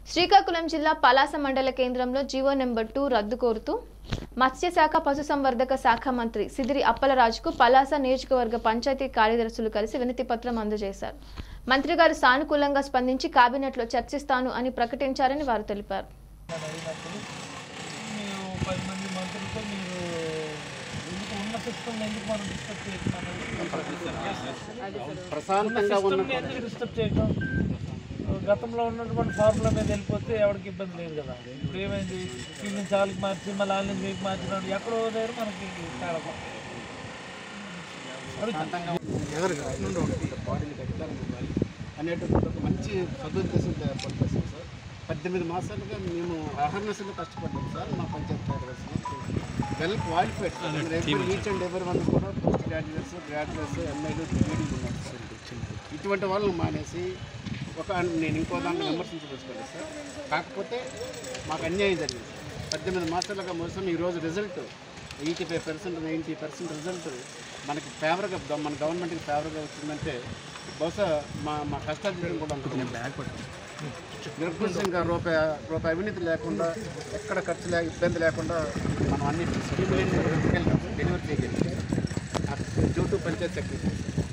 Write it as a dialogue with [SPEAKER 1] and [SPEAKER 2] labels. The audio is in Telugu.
[SPEAKER 1] శ్రీకాకుళం జిల్లా పలాస మండల కేంద్రంలో జీవో నెంబర్ టూ రద్దు కోరుతూ మత్స్యశాఖ పశుసంవర్ధక శాఖ మంత్రి సిదిరి అప్పలరాజుకు పలాస నియోజకవర్గ పంచాయతీ కార్యదర్శులు కలిసి వినతి పత్రం అందజేశారు మంత్రి గారు సానుకూలంగా స్పందించి కేబినెట్లో చర్చిస్తాను అని ప్రకటించారని వారు తెలిపారు
[SPEAKER 2] అడిగినప్పుడు మీరు పది మంది మంత్రులతో మీరు ఎందుకు ఉన్న సిస్టమ్ ఎందుకు మనం డిస్టర్బ్ చేయడం
[SPEAKER 3] ప్రశాంతంగా ఉన్న
[SPEAKER 2] సిస్టమ్ ఎందుకు డిస్టర్బ్ చేయడం గతంలో ఉన్నటువంటి ఫార్ములా మీద వెళ్ళిపోతే ఎవరికి ఇబ్బంది లేదు కదా ఇప్పుడు ఏమైంది వీళ్ళ నుంచి వాళ్ళకి మార్చి మళ్ళీ వాళ్ళ నుంచి మీకు మార్చినప్పుడు ఎక్కడో దగ్గర మనకి తేడా
[SPEAKER 3] ఎదురుగా నుండి ఒకటి బాడీని ఖచ్చితంగా ఇవ్వాలి అనేటువంటి ఒక మంచి సదుద్దేశంతో ఏర్పాటు చేస్తాం సార్ పద్దెనిమిది మాసాలుగా మేము అహర్నెస్గా కష్టపడ్డాం సార్ మా పంచాయతీ కార్యదర్శి వెల్ క్వాలిఫైడ్ సార్ ఎవరి ఈచ్ అండ్ ఎవరి వన్ కూడా పోస్ట్ గ్రాడ్యుయేట్స్ గ్రాడ్యుయేట్స్ ఎంఐలు బీడీ ఉన్నారు సార్ ఇటువంటి వాళ్ళని మానేసి ఒక నేను ఇంకో దాన్ని విమర్శించదలుచుకోలేదు సార్ కాకపోతే మాకు అన్యాయం జరిగింది పద్దెనిమిది మాసాలుగా మోసం ఈరోజు result eighty five percent ninety percent result మనకి ఫేవర్గా మన గవర్నమెంట్కి ఫేవర్గా వచ్చిందంటే బహుశా మా మా కష్టార్జితం కూడా అనుకుంటున్నాం నిర్కృషంగా రూపాయి రూపాయి అవినీతి లేకుండా ఎక్కడ ఖర్చు లే ఇబ్బంది లేకుండా మనం అన్ని స్కీములన్నీ డెలివరీ చేయగలిగాం డ్యూ టు పంచాయత్ సెక్రటరీ